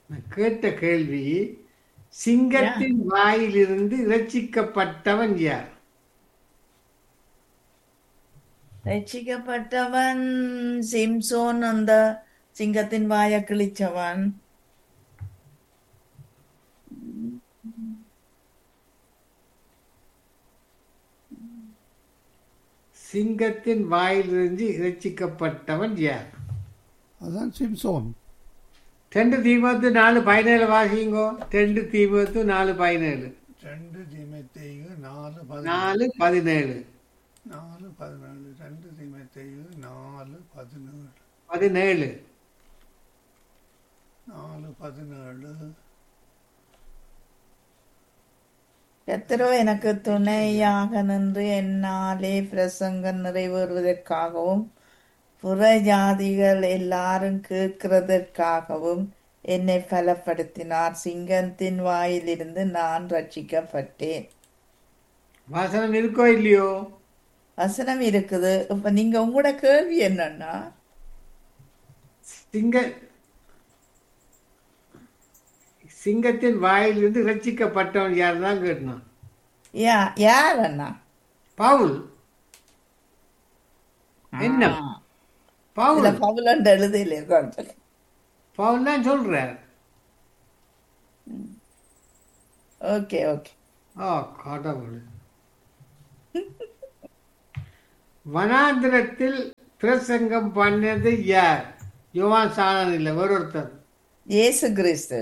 நான் கேட்ட கேள்வி சிங்கத்தின் வாயிலிருந்து இரட்சிக்கப்பட்டவன் யார் ரட்சிக்கப்பட்டவன் சிம்சோன் அந்த சிங்கத்தின் வாய கிழிச்சவன் சிங்கத்தின் வாயிலிருந்து இரட்சிக்கப்பட்டவன் யார் அதான் சிம்சோன் ரெண்டு தீபத்து நாலு பதினேழு வாசிங்கோ ரெண்டு தீபத்து நாலு பதினேழு ரெண்டு தீமத்தையு நாலு நாலு பதினேழு நாலு பதினேழு ரெண்டு தீமத்தையு நாலு பதினேழு பதினேழு நாலு பதினேழு கத்திரோ எனக்கு துணையாக நின்று என்னாலே பிரசங்கம் நிறைவேறுவதற்காகவும் புற ஜாதிகள் எல்லாரும் கேட்கிறதற்காகவும் என்னை பலப்படுத்தினார் சிங்கத்தின் வாயிலிருந்து நான் ரட்சிக்கப்பட்டேன் வாசனம் இருக்கோ இல்லையோ வசனம் இருக்குது இப்ப நீங்க உங்களோட கேள்வி என்னன்னா சிங்க சிங்கத்தின் வாயிலிருந்து இரட்சிக்கப்பட்டவன் யார் தான் கேட்டான் யா யார் அண்ணா பவுல் என்ன பவுல் இதுல பவுலண்டு எழுதியில கொஞ்சம் பவுல் தான் சொல்றார் ஓகே ஓகே ஓ கடவுள் வனாந்திரத்தில் பிரசங்கம் பண்ணது யார் யுவான் சாணன் இல்லை ஒரு ஒருத்தர் இயேசு கிறிஸ்து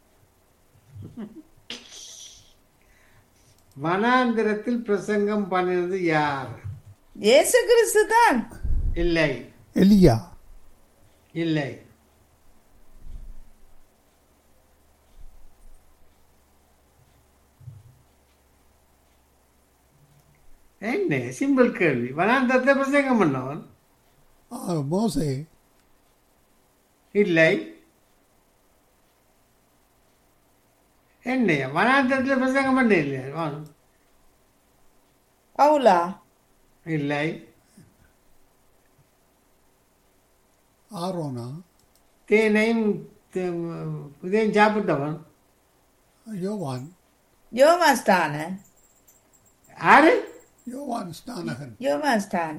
வனாந்திரத்தில் பிரசங்கம் பண்ணினது யார் இயேசு கிறிஸ்து தான் இல்லை எலியா இல்லை என்ன சிம்பிள் கேள்வி வனாந்தரத்தை பிரசங்கம் பண்ணவன் ஆ, மோசே இல்லை என்ன வனாந்தரத்தில் பிரசங்கம் பண்ண இல்லையா பவுலா இல்லை ஆரோனா தேனையும் தே- இதையும் சாப்பிட்டவன் யோவான் யோமாஸ்தான யாரு யோவான் ஸ்நானகன் யோமாஸ்தான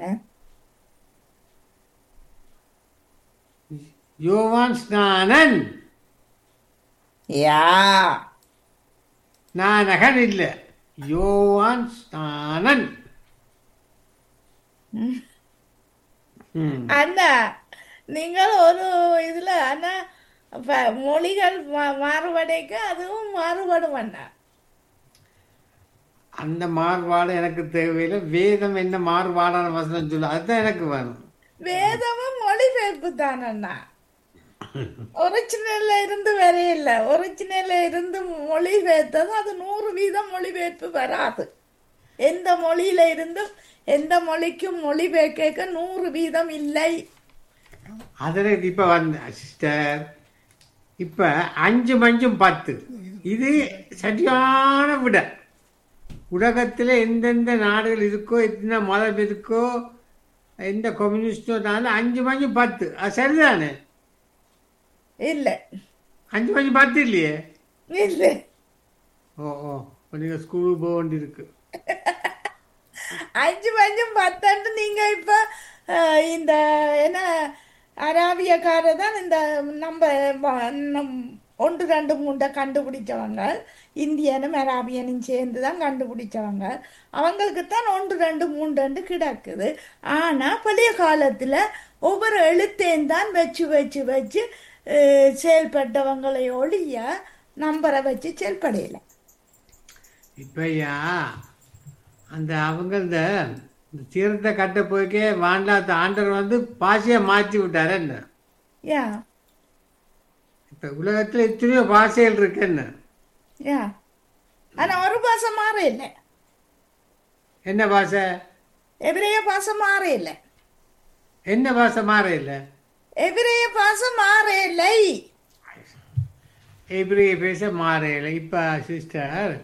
யோவான் ஸ்நானன் யா நானகன் இல்லை யோவான் ஸ்நானன் ம். அண்ணா நீங்கள் ஒரு இதுல அண்ணா அப்ப மொழிகள் மா- மாறுபடைக்கு அதுவும் மாறுபடும் அண்ணா அந்த மாறுபாடு எனக்கு தேவையில்லை வேதம் என்ன மாறுபாடான வசனம் சொல்லு அதுதான் எனக்கு வேணும் வேதமும் மொழிபெயர்ப்பு தான் அண்ணா ஒரிஜினல்ல இருந்து வரையில ஒரிஜினல்ல இருந்து மொழிபெயர்த்தது அது நூறு வீதம் மொழிபெயர்ப்பு வராது எந்த மொழியில இருந்தும் எந்த மொழிக்கும் மொழிபெயர்க்க நூறு வீதம் இல்லை அதில் இப்போ வந்த சிஸ்டர் இப்போ அஞ்சு மஞ்சும் பத்து இது சரியான விட உலகத்தில் எந்தெந்த நாடுகள் இருக்கோ எத்தனை மதம் இருக்கோ எந்த கம்யூனிஸ்டோனாலும் அஞ்சு மஞ்சு பத்து அது சரிதானே இல்லை அஞ்சு மஞ்சு பத்து இல்லையே இல்லை ஓ ஓ இப்போ நீங்கள் ஸ்கூலுக்கு போக வேண்டியிருக்கு அஞ்சு பஞ்சும் பத்தாண்டு நீங்க இப்ப அஹ், இந்த என்ன அராபியக்கார தான் இந்த நம்ம வ- நம் ஒன்று ரெண்டு மூண்டை கண்டுபிடிச்சவங்க இந்தியனும் அராபியனும் சேர்ந்து தான் கண்டுபிடிச்சவங்க அவங்களுக்கு தான் ஒன்று ரெண்டு மூன்று கிடக்குது ஆனா பழைய காலத்துல ஒவ்வொரு எழுத்தையும் தான் வச்சு வச்சு வச்சு அஹ், செயல்பட்டவங்களை ஒழிய நம்பரை வச்சு செயல்படையல இப்பையா அந்த அவங்க இந்த இந்த தீரத்தை கட்ட போய்க்கே வாண்டாத்த ஆண்டவர் வந்து பாஷையை மாற்றி விட்டாரு என்ன யா இப்போ உலகத்தில் எத்தனையோ பாஷைகள் இருக்கு என்ன யா ஆனா ஒரு பாசை மாற இல்லை என்ன பாஷை எபிரேய பாசம் மாற இல்லை என்ன பாஷை மாற இல்லை எபிரேய பாசம் மாற இல்லை எப்படி பேச மாற இல்லை இப்போ சிஸ்டர்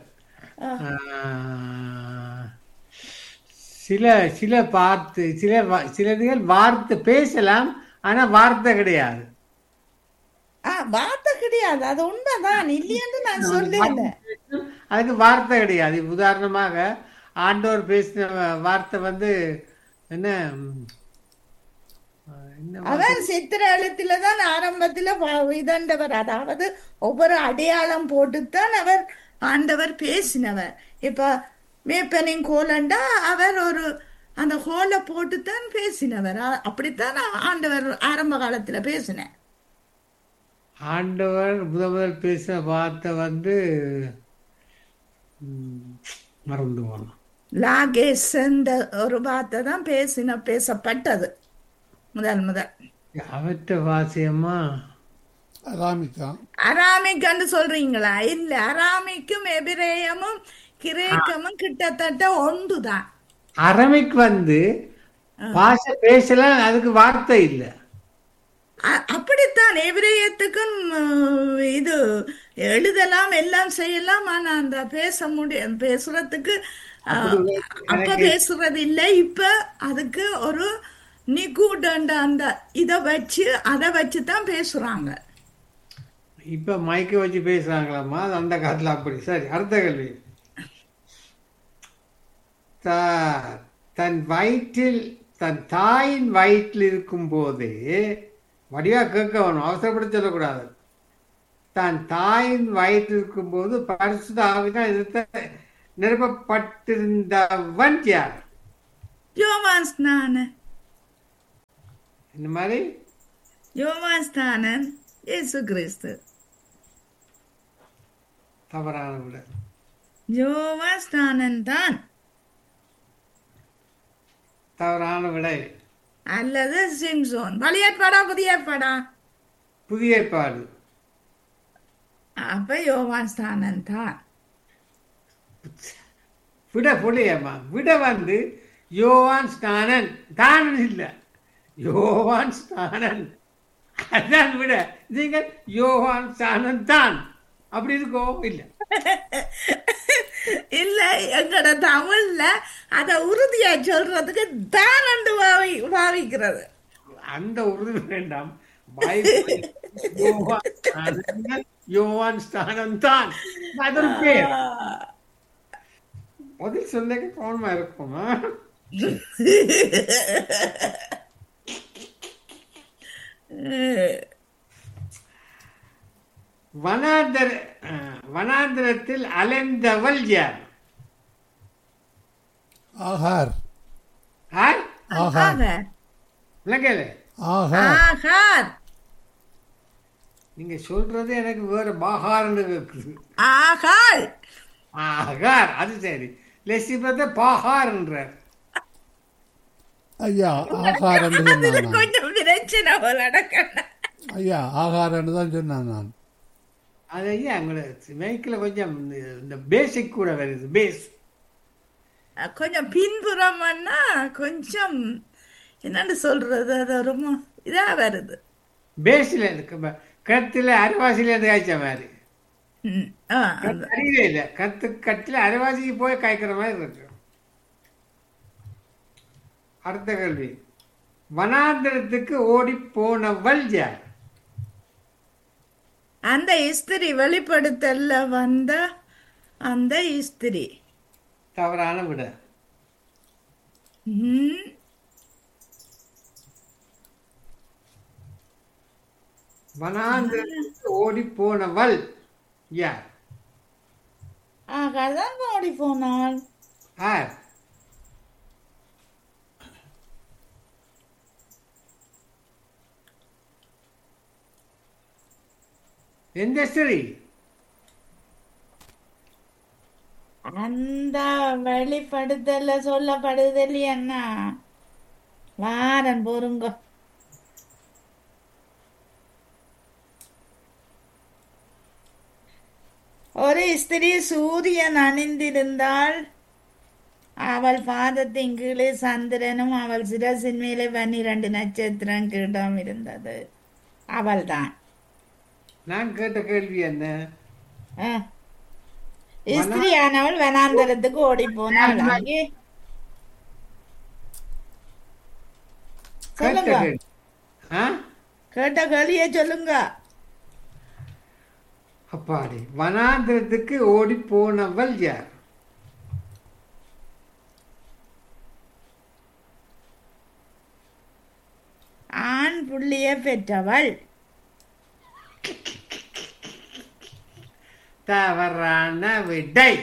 சில சில பார்த்து சில வா- சிலதுகள் வார்த்தை பேசலாம் ஆனால் வார்த்தை கிடையாது ஆ வார்த்தை கிடையாது அது உண்மைதான் இல்லையென்று நான் சொல்லல அதுக்கு வார்த்தை கிடையாது உதாரணமாக ஆண்டவர் பேசின வார்த்தை வந்து என்ன ம், என்ன வார்த்தை? அவர் சித்திர எழுத்துல தான் ஆரம்பத்துல வ- இதண்டவர் அதாவது ஒவ்வொரு அடையாளம் போட்டுத்தான் அவர் ஆண்டவர் பேசினவர் இப்ப மேப்பனின் கோலண்டா அவர் ஒரு அந்த கோலை போட்டுத்தான் பேசினவர் அ- அப்படித்தான் ஆண்டவர் ஆரம்ப காலத்துல பேசினார் ஆண்டவர் முத முதல் பேசின வார்த்தை வந்து ம், மறந்து போனோம் லாகேஸ் என்ற ஒரு வார்த்தை தான் பேசின பேசப்பட்டது முதல் முதல் அவற்ற வாசியமா அராமிக்கா அராமிக்கன்னு சொல்றீங்களா இல்ல அராமிக்கும் எபிரேயமும் கிரேக்கமும் கிட்டத்தட்ட ஒன்றுதான் அரமிக் வந்து பாஷை பேசலாம் அதுக்கு வார்த்தை இல்லை அ- அப்படித்தான் எபிரேயத்துக்கும் உம், இது எழுதலாம் எல்லாம் செய்யலாம் ஆனா அந்த பேச முடியும் பேசுறதுக்கு அஹ், அப்ப பேசுறது இல்லை இப்ப அதுக்கு ஒரு நிகூடண்ட அந்த இத வச்சு அதை வச்சு தான் பேசுறாங்க இப்ப மைக்க வச்சு பேசுறாங்களாமா அது அந்த காலத்துல அப்படி சரி அடுத்த கேள்வி த- தன் வயிற்றில் தன் தாயின் வயிற்றில் இருக்கும் போதே வடிவா கேட்க வேணும் அவசரப்பட்டு சொல்லக்கூடாது தன் தாயின் வயிற்றில் இருக்கும் போது பரிசுத்த ஆவிதான் எதிர்த்த நிரப்பப்பட்டிருந்தவன் யார் யோவான் ஸ்நானன் இந்த மாதிரி யோவான் ஸ்நானன் இயேசு கிறிஸ்து தவறான விட யோவான் ஸ்நானன் தான் தவறான விடை அல்லது சிம்சோன் பழைய ஏற்பாடா புதிய ஏற்பாடா புதிய ஏற்பாடு அப்ப யோவான் ஸ்நானன் தான் விட புள்ளையம்மா விட வந்து யோவான் ஸ்நானன் தானன் இல்லை யோவான் ஸ்நானன் அதான் விட நீங்க யோவான் ஸ்நானன் தான் அப்படி இருக்கோ இல்லை இல்ல எங்கட தமிழ்ல அத உறுதியா சொல்றதுக்கு தானண்டு பாவி பாவிக்கிறது அந்த உறுதி வேண்டாம் பைபிள் யோவான் ஸ்நானன், யோவான் ஸ்நானன் தான் அது ஒரு பேர் பதில் சொல்ல கவனமா இருக்குமா வனாந்தர அஹ், வனாந்தரத்தில் அலைந்தவள் யார் ஆகார் ஆர் ஆகார் ஆகார் விளங்கல ஆகார் ஆகார் நீங்க சொல்றது எனக்கு வேற பாகார்னு கேக்குது ஆகார் ஆகார் அது சரி லெசி பார்த்தா பாகார்ன்றார் ஐயா ஆகார் என்று சொன்னான் அதுல நான் கொஞ்சம் பிரச்சனை போல நடக்கணும் ஐயா ஆகார் என்று தான் சொன்னான் நான் அது ஐயா உங்களுக்கு மைக்கில் கொஞ்சம் இந்த- இந்த பேசிக் கூட வருது பேஸ் கொஞ்சம் பின்புறம்னா கொஞ்சம் என்னன்னு சொல்றது அது ரொம்ப இதா வருது பேஸில் இருக்கு கத்தில் அரைவாசியில் இருந்து காய்ச்ச மாதிரி ம், ஆ, அது. அறிவே இல்லை கத்து கட்டில் அரைவாசிக்கு போய் காய்க்கிற மாதிரி இருக்கு அடுத்த கேள்வி வனாந்திரத்துக்கு ஓடி போனவள் யார் அந்த இஸ்திரி வெளிப்படுத்தல்ல வந்த அந்த இஸ்திரி தவறான விட ம், வனாந்திரத்துக்கு ஓடி போனவள் யார் ஆகாதான் ஓடி போனாள் யார் எந்த ஸ்திரீ அந்த வெளிப்படுத்தல சொல்லப்படுது இல்லையண்ணா வாரன் பொறுங்க ஒரு ஸ்திரீ சூரியன் அணிந்திருந்தாள் அவள் பாதத்தின் கீழே சந்திரனும் அவள் சிரசின் மேலே பன்னிரண்டு நட்சத்திரம் கிரீடம் இருந்தது அவள்தான் நான் கேட்ட கேள்வி என்ன ஆ. ஸ்திரீயானவள் வனாந்தரத்துக்கு ஓடி போனாள் அங்கே கேட்ட சொல்லுங்க கேள்வி ஆ கேட்ட கேள்விய சொல்லுங்க அப்பாடி வனாந்திரத்துக்கு ஓடி போனவள் யார் ஆண் புள்ளிய பெற்றவள் தவறான விடை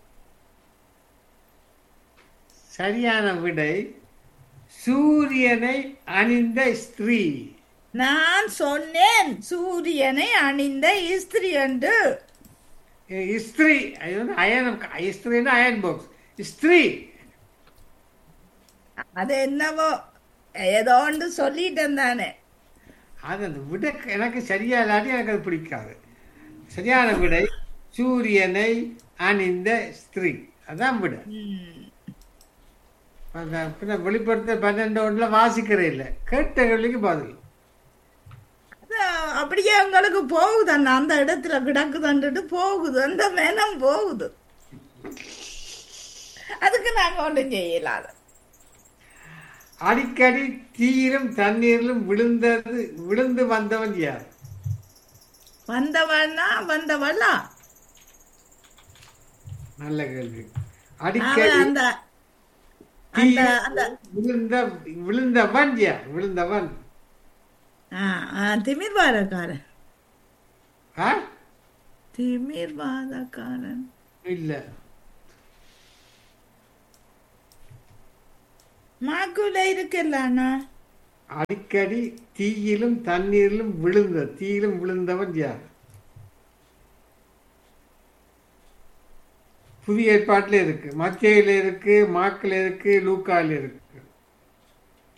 சரியான விடை சூரியனை அணிந்த ஸ்திரீ நான் சொன்னேன் சூரியனை அணிந்த இஸ்திரி என்று ஸ்திரீ அது வந்து அயன் ஸ்திரீனா அயன் பாக்ஸ் ஸ்திரீ அது என்னவோ ஏதோ ஒன்று சொல்லிட்டேன் தானே அது அந்த விடை எனக்கு சரியா இல்லாட்டி எனக்கு அது பிடிக்காது சரியான விடை சூரியனை அணிந்த ஸ்திரீ அதான் விடை ம். அந்த பின்ன வெளிப்படுத்த பன்னெண்டு ஒன்றுல வாசிக்கிற இல்லை கேட்ட கேள்விக்கு பதில் அது அப்படியே உங்களுக்கு போகுது அண்ணா அந்த இடத்துல கிடக்குதுன்ட்டு போகுது அந்த வேனம் போகுது அதுக்கு நாங்க ஒன்றும் செய்யலாத அடிக்கடி தீயிலும் தண்ணீரிலும் விழுந்தது விழுந்து வந்தவன் யார் வந்தவனா வந்தவளா நல்ல கேள்வி அவன் அடிக்கடி அந்த அந்த அந்த விழுந்த விழுந்தவன் யார் விழுந்தவன் ஆ, ஆ, திமிர்வாதக்காரன் ஆ திமிர்வாதக்காரன் இல்ல மாக்குல இருக்குல்ல அண்ணா அடிக்கடி தீயிலும் தண்ணீரிலும் விழுந்த தீயிலும் விழுந்தவன் யார் புதிய ஏற்பாட்டில் இருக்கு மத்தியில இருக்கு மாக்கில் இருக்கு லூக்கால இருக்கு